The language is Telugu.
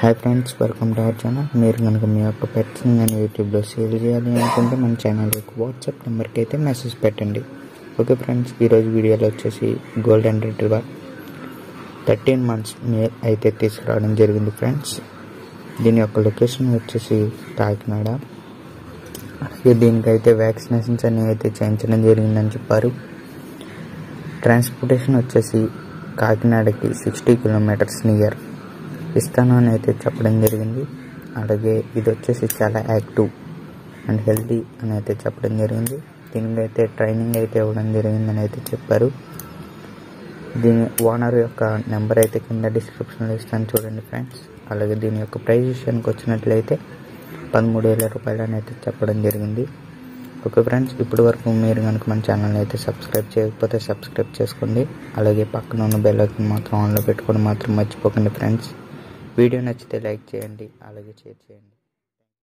hi friends welcome to our channel మీరు కనుక మీ యొక్క పెట్స్ని నేను యూట్యూబ్లో సేల్ చేయాలి అనుకుంటే మన ఛానల్ యొక్క వాట్సాప్ నెంబర్కి అయితే మెసేజ్ పెట్టండి ఓకే ఫ్రెండ్స్ ఈరోజు వీడియోలో వచ్చేసి golden retriever thirteen months male అయితే తీసుకురావడం జరిగింది ఫ్రెండ్స్ దీని యొక్క లొకేషన్ వచ్చేసి కాకినాడ అలాగే దీనికైతే వ్యాక్సినేషన్స్ అనేవి అయితే చేయించడం జరిగిందని చెప్పారు ట్రాన్స్పోర్టేషన్ వచ్చేసి కాకినాడకి సిక్స్టీ కిలోమీటర్స్ నియర్ ఇస్తాను అని అయితే చెప్పడం జరిగింది అలాగే ఇది వచ్చేసి చాలా యాక్టివ్ అండ్ హెల్తీ అని అయితే చెప్పడం జరిగింది దీనికి అయితే ట్రైనింగ్ అయితే ఇవ్వడం జరిగిందని అయితే చెప్పారు దీని ఓనర్ యొక్క నెంబర్ అయితే కింద డిస్క్రిప్షన్లో ఇస్తాను చూడండి ఫ్రెండ్స్ అలాగే దీని యొక్క ప్రైస్ విషయానికి వచ్చినట్లయితే పదమూడు వేల రూపాయలు అని అయితే చెప్పడం జరిగింది ఓకే ఫ్రెండ్స్ ఇప్పటి వరకు మీరు కనుక మన ఛానల్ని అయితే సబ్స్క్రైబ్ చేయకపోతే సబ్స్క్రైబ్ చేసుకోండి అలాగే పక్కన ఉన్న బెల్ ఐకాన్ మాత్రం ఆన్లో పెట్టుకొని మాత్రం మర్చిపోకండి ఫ్రెండ్స్ వీడియో నచ్చితే లైక్ చేయండి అలాగే షేర్ చేయండి